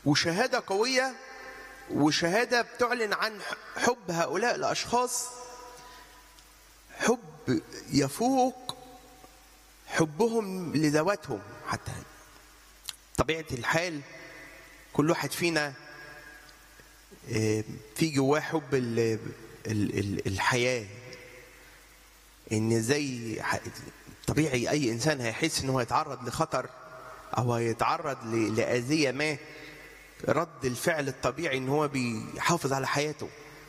وشهادة قوية وشهادة بتعلن عن حب هؤلاء الأشخاص حب يفوق حبهم لذواتهم حتى طبيعة الحال كل واحد فينا في جواه حب الحياة ان زي طبيعي اي انسان هيحس ان هو يتعرض لخطر او هيتعرض لاذيه ما رد الفعل الطبيعي ان هو بيحافظ على حياته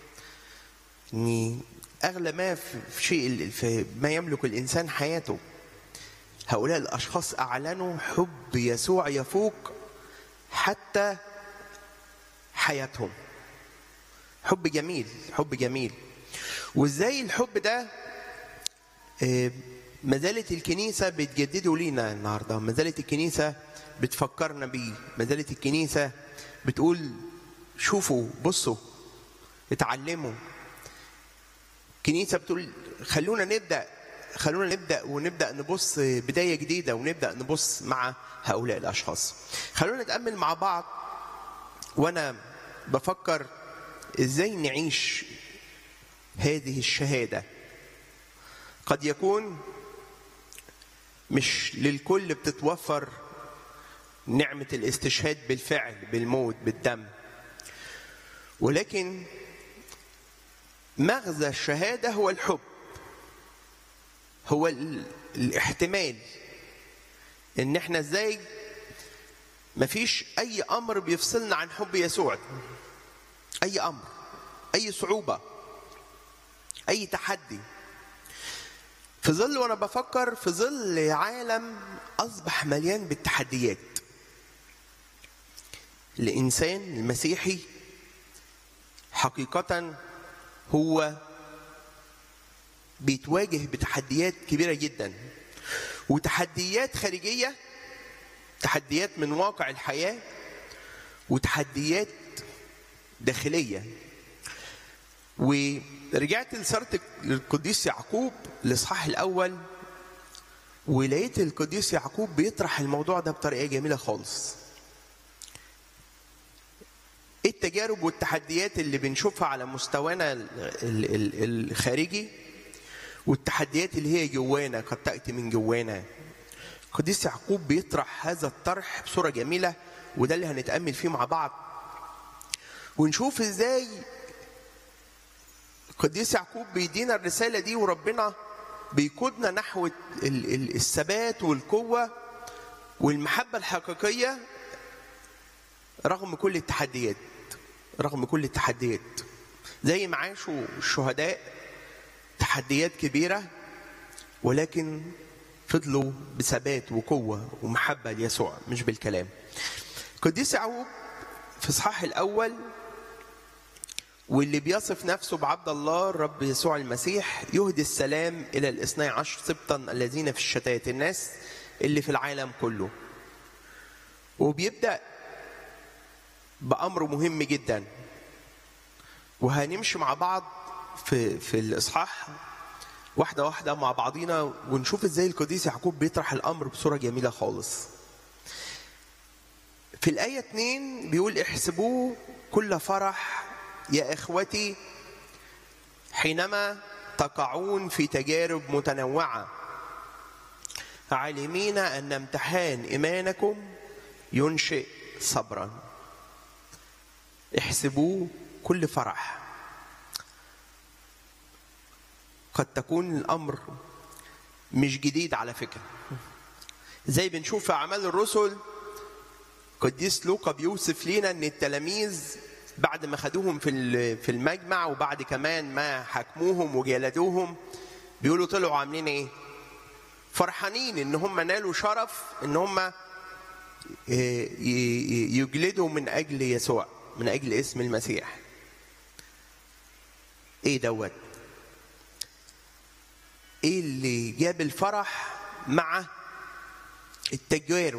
ان اغلى ما في شيء في ما يملك الانسان حياته هؤلاء الاشخاص اعلنوا حب يسوع يفوق حتى حياتهم حب جميل حب جميل وازاي الحب ده ما زالت الكنيسة بتجدده لينا النهاردة ما زالت الكنيسة بتفكرنا بيه ما زالت الكنيسة بتقول شوفوا بصوا اتعلموا الكنيسة بتقول خلونا نبدأ خلونا نبدأ ونبدأ نبص بداية جديدة ونبدأ نبص مع هؤلاء الأشخاص خلونا نتأمل مع بعض وأنا بفكر إزاي نعيش هذه الشهادة قد يكون مش للكل بتتوفر نعمة الاستشهاد بالفعل بالموت بالدم ولكن مغزى الشهادة هو الحب هو الاحتمال ان احنا ازاي مفيش اي امر بيفصلنا عن حب يسوع اي امر اي صعوبة اي تحدي في ظل وانا بفكر في ظل عالم اصبح مليان بالتحديات الانسان المسيحي حقيقه هو بيتواجه بتحديات كبيره جدا وتحديات خارجيه تحديات من واقع الحياه وتحديات داخليه ورجعت لسارة القديس يعقوب الاصحاح الاول ولقيت القديس يعقوب بيطرح الموضوع ده بطريقه جميله خالص ايه التجارب والتحديات اللي بنشوفها على مستوانا الخارجي والتحديات اللي هي جوانا قد تاتي من جوانا القديس يعقوب بيطرح هذا الطرح بصوره جميله وده اللي هنتامل فيه مع بعض ونشوف ازاي القديس يعقوب بيدينا الرسالة دي وربنا بيقودنا نحو الثبات والقوة والمحبة الحقيقية رغم كل التحديات رغم كل التحديات زي ما عاشوا الشهداء تحديات كبيرة ولكن فضلوا بثبات وقوة ومحبة ليسوع مش بالكلام القديس يعقوب في الصحاح الأول واللي بيصف نفسه بعبد الله الرب يسوع المسيح يهدي السلام إلى الاثني عشر سبطا الذين في الشتات الناس اللي في العالم كله وبيبدأ بأمر مهم جدا وهنمشي مع بعض في في الإصحاح واحدة واحدة مع بعضينا ونشوف ازاي القديس يعقوب بيطرح الأمر بصورة جميلة خالص في الآية 2 بيقول احسبوه كل فرح يا اخوتي حينما تقعون في تجارب متنوعه عالمين ان امتحان ايمانكم ينشئ صبرا احسبوه كل فرح قد تكون الامر مش جديد على فكره زي بنشوف في اعمال الرسل قديس لوقا بيوصف لنا ان التلاميذ بعد ما خدوهم في في المجمع وبعد كمان ما حكموهم وجلدوهم بيقولوا طلعوا عاملين ايه؟ فرحانين ان هم نالوا شرف ان هم يجلدوا من اجل يسوع من اجل اسم المسيح. ايه دوت؟ ايه اللي جاب الفرح مع التجارب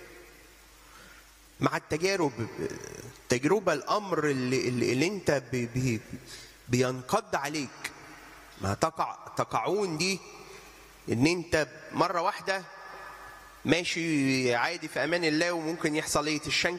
مع التجارب تجربة الأمر اللي, اللي, اللي أنت بي بي بينقض عليك ما تقع تقعون دي إن أنت مرة واحدة ماشي عادي في أمان الله وممكن يحصل إيه